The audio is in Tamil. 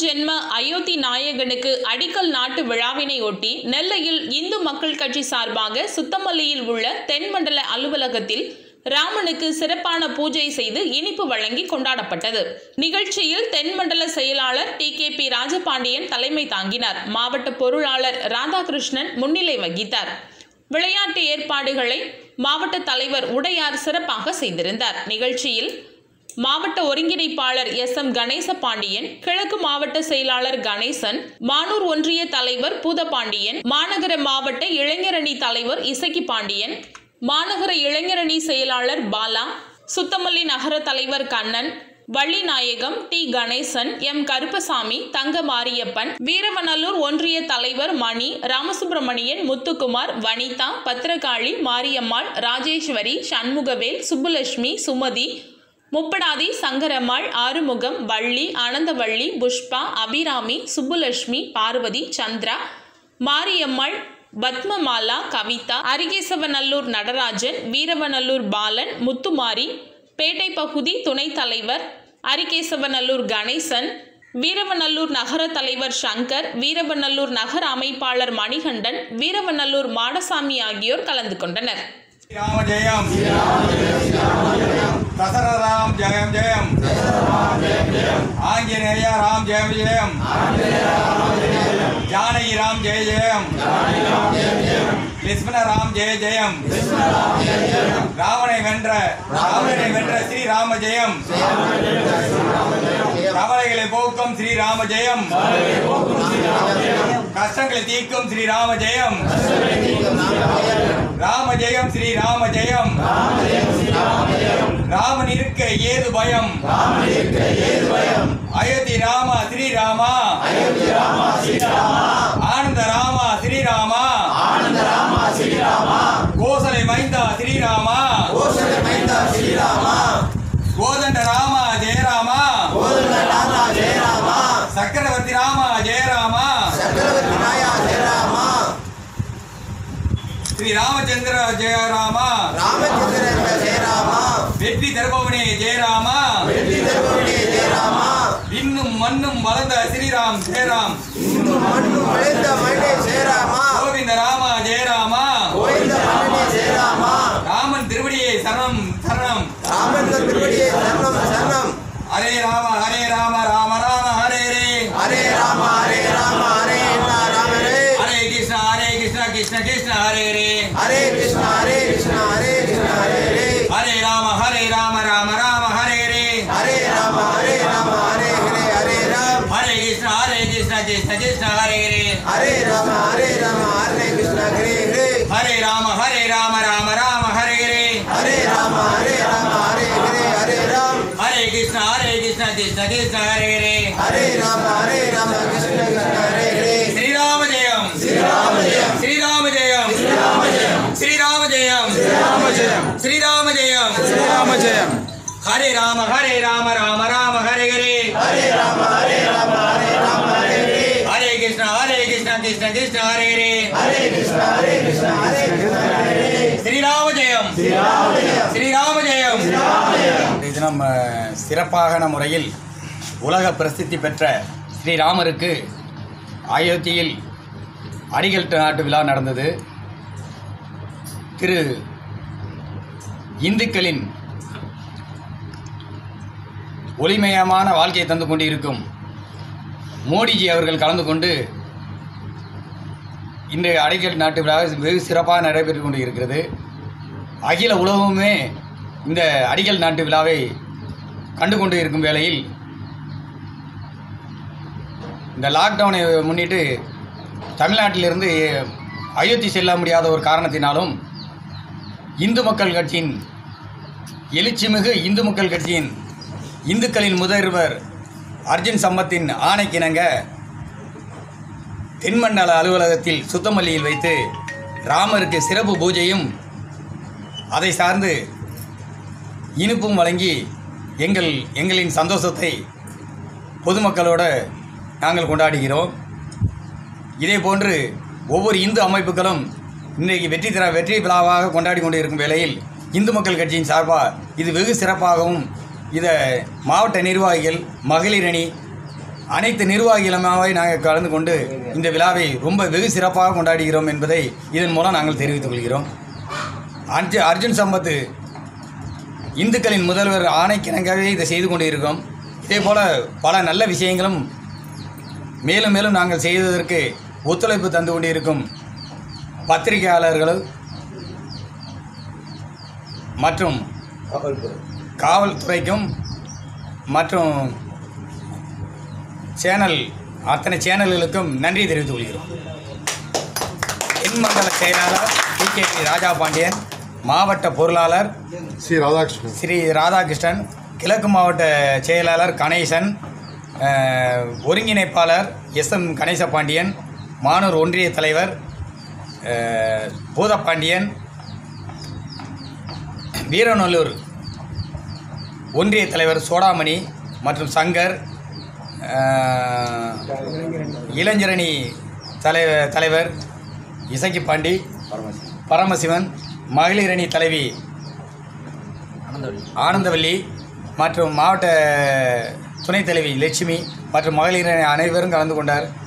ஜென்ம அயோத்தி நாயகனுக்கு அடிக்கல் நாட்டு விழாவினை ஒட்டி நெல்லையில் இந்து மக்கள் கட்சி சார்பாக சுத்தமல்லியில் உள்ள தென்மண்டல அலுவலகத்தில் ராமனுக்கு சிறப்பான பூஜை செய்து இனிப்பு வழங்கி கொண்டாடப்பட்டது நிகழ்ச்சியில் தென்மண்டல செயலாளர் டி கே பி ராஜபாண்டியன் தலைமை தாங்கினார் மாவட்ட பொருளாளர் ராதாகிருஷ்ணன் முன்னிலை வகித்தார் விளையாட்டு ஏற்பாடுகளை மாவட்ட தலைவர் உடையார் சிறப்பாக செய்திருந்தார் நிகழ்ச்சியில் மாவட்ட ஒருங்கிணைப்பாளர் எஸ் எம் கணேச பாண்டியன் கிழக்கு மாவட்ட செயலாளர் கணேசன் மானூர் ஒன்றிய தலைவர் பூதபாண்டியன் மாநகர மாவட்ட இளைஞரணி தலைவர் இசக்கி பாண்டியன் மாநகர இளைஞரணி செயலாளர் பாலா சுத்தமல்லி நகர தலைவர் கண்ணன் வள்ளிநாயகம் டி கணேசன் எம் கருப்பசாமி தங்க மாரியப்பன் வீரவநல்லூர் ஒன்றிய தலைவர் மணி ராமசுப்பிரமணியன் முத்துக்குமார் வனிதா பத்திரகாளி மாரியம்மாள் ராஜேஸ்வரி சண்முகவேல் சுப்புலட்சுமி சுமதி முப்படாதி சங்கரம்மாள் ஆறுமுகம் வள்ளி ஆனந்தவள்ளி புஷ்பா அபிராமி சுப்புலட்சுமி பார்வதி சந்திரா மாரியம்மாள் பத்மமாலா கவிதா அரிகேசவநல்லூர் நடராஜன் வீரவநல்லூர் பாலன் முத்துமாரி பேட்டை பகுதி துணைத் தலைவர் அரிகேசவநல்லூர் கணேசன் வீரவநல்லூர் நகர தலைவர் சங்கர் வீரவநல்லூர் நகர அமைப்பாளர் மணிகண்டன் வீரவநல்லூர் மாடசாமி ஆகியோர் கலந்து கொண்டனர் ராம ஜெயம் தசரதாம் ஜெயம் ஜெயம் ஆஞ்சநேய ராம் ஜெயம் ஜெயம் ஜானகி ராம் ஜெய ஜெயம் லட்சுமண ராம் ஜெய ஜெயம் ராவணை வென்ற ராவணனை வென்ற ஸ்ரீ ராம ஜெயம் கவலைகளை போக்கும் ஸ்ரீ ராம ஜெயம் கஷ்டங்களை தீர்க்கும் ஸ்ரீ ராம ஜெயம் ராம ஜெயம் ஸ்ரீ ராம ஜெயம் ராமன் இருக்க ஏது பயம் அயோத்தி ராமா ஸ்ரீராமா ஆனந்த ராமா ஸ்ரீராமா கோசலை மைந்தா ஸ்ரீராமா கோதண்ட ராமா ஜெயராமா சக்கரவர்த்தி ராமா ஜெயராமா ஸ்ரீ ராமச்சந்திர ஜெயராமா வெற்றி தருபவனே ஜெயராமா இன்னும் மண்ணும் வளர்ந்த ஸ்ரீராம் ஜெயராம் கோவிந்த ராமா ஜெயராமா ராமன் திருவடியே சரணம் சரணம் ஹரே ராம ஹரே ராம ராம ராம ஹரே ஹரே ஹரே கிருஷ்ண ஹரே கிருஷ்ண கிருஷ்ண கிருஷ்ண ஹரே ஹரே ஹரே கிருஷ்ண ஹரே கிருஷ்ண ஹரே கிருஷ்ண ஹரே ஹரே ஹரே ராம ஹரே ராம ராம ராம ஹரே ஹரே ஹரே ராம ஹரே ராம ஹரே ஹரே ஹரே ராம் ஹரே கிருஷ்ண ஹரே கிருஷ்ண கிருஷ்ண கிருஷ்ண ஹரே ஹரே ஹரே ராம ஹரே ராம ஹரே கிருஷ்ண ஹரே ஹரே ஹரே ராம ஹரே ராம ராம ராம ஹரே ஹரே ஹரே ராம ஹரே ராம ஹரே ஹரே ஹரே ராம் ஹரே கிருஷ்ண ஹரே கிருஷ்ண கிருஷ்ண கிருஷ்ண ஹரே ஹரே ஹரே ராம ஹரே ராம கிருஷ்ண கிருஷ்ண ஹரே ஹரே ஸ்ரீராம ஜெயம் ஸ்ரீராம ஜெயம் ஸ்ரீராம ஜெயம் ஸ்ரீராம ஜெயம் ஸ்ரீராம ஜெயம் ஸ்ரீராம ஜெயம் ஸ்ரீராம ஜெயம் ஹரே ராம ஹரே ராம ராம ராம ஹரே ஹரே ஹரே ராம ஹரே ராம ஹரே ராம ஹரே ஹரே ஹரே கிருஷ்ண ஹரே கிருஷ்ண கிருஷ்ண கிருஷ்ண ஹரே ஹரே ஹரே கிருஷ்ண ஹரே கிருஷ்ண ஹரே கிருஷ்ண ஹரே ஹரே ஸ்ரீராம ஜெயம் ஸ்ரீராம ஜெயம் இன்றைய தினம் அஹ், சிறப்பான முறையில் உலக பிரசித்தி பெற்ற ஸ்ரீராமருக்கு அயோத்தியில் அடிகள் நாட்டு விழா நடந்தது திரு இந்துக்களின் ஒளிமயமான வாழ்க்கையை தந்து கொண்டிருக்கும் மோடிஜி அவர்கள் கலந்து கொண்டு இன்றைய அடிக்கல் நாட்டு விழா வெகு சிறப்பாக நடைபெற்று கொண்டு இருக்கிறது அகில உலகமுமே இந்த அடிக்கல் நாட்டு விழாவை கண்டு கொண்டு இருக்கும் வேளையில் இந்த லாக்டவுனை முன்னிட்டு தமிழ்நாட்டிலிருந்து அயோத்தி செல்ல முடியாத ஒரு காரணத்தினாலும் இந்து மக்கள் கட்சியின் எழுச்சிமிகு இந்து மக்கள் கட்சியின் இந்துக்களின் முதல்வர் அர்ஜுன் சம்பத்தின் ஆணைக்கிணங்க தென்மண்டல அலுவலகத்தில் சுத்தமல்லியில் வைத்து ராமருக்கு சிறப்பு பூஜையும் அதை சார்ந்து இனிப்பும் வழங்கி எங்கள் எங்களின் சந்தோஷத்தை பொதுமக்களோட நாங்கள் கொண்டாடுகிறோம் இதே போன்று ஒவ்வொரு இந்து அமைப்புகளும் இன்றைக்கு வெற்றி தர வெற்றி விழாவாக கொண்டாடி கொண்டு இருக்கும் வேளையில் இந்து மக்கள் கட்சியின் சார்பாக இது வெகு சிறப்பாகவும் இதை மாவட்ட நிர்வாகிகள் மகளிர் அணி அனைத்து நிர்வாகிகளுமாகவே நாங்கள் கலந்து கொண்டு இந்த விழாவை ரொம்ப வெகு சிறப்பாக கொண்டாடுகிறோம் என்பதை இதன் மூலம் நாங்கள் தெரிவித்துக் கொள்கிறோம் அர்ஜு அர்ஜுன் சம்பத்து இந்துக்களின் முதல்வர் ஆணைக்கிணங்காகவே இதை செய்து கொண்டு இருக்கோம் இதே போல் பல நல்ல விஷயங்களும் மேலும் மேலும் நாங்கள் செய்வதற்கு ஒத்துழைப்பு தந்து கொண்டிருக்கும் பத்திரிகையாளர்கள் மற்றும் காவல்துறைக்கும் மற்றும் சேனல் அத்தனை சேனல்களுக்கும் நன்றி தெரிவித்துக் கொள்கிறோம் தென்மண்டல செயலாளர் T K P Raja Pandian மாவட்ட பொருளாளர் சி ராதாகிருஷ்ணன் ஸ்ரீ ராதாகிருஷ்ணன் கிழக்கு மாவட்ட செயலாளர் கணேசன் அஹ், ஒருங்கிணைப்பாளர் எஸ் எம் கணேசபாண்டியன் மானூர் ஒன்றிய தலைவர் அஹ், பூதப்பாண்டியன் வீரநல்லூர் ஒன்றிய தலைவர் சோடாமணி மற்றும் சங்கர் அஹ், இளைஞரணி தலை தலைவர் இசக்கி பாண்டி பரமசிவன் மகளிரணி தலைவி ஆனந்தவல்லி மற்றும் மாவட்ட துணைத் தலைவி லட்சுமி மற்றும் மகளிர் அனைவரும் கலந்து கொண்டார்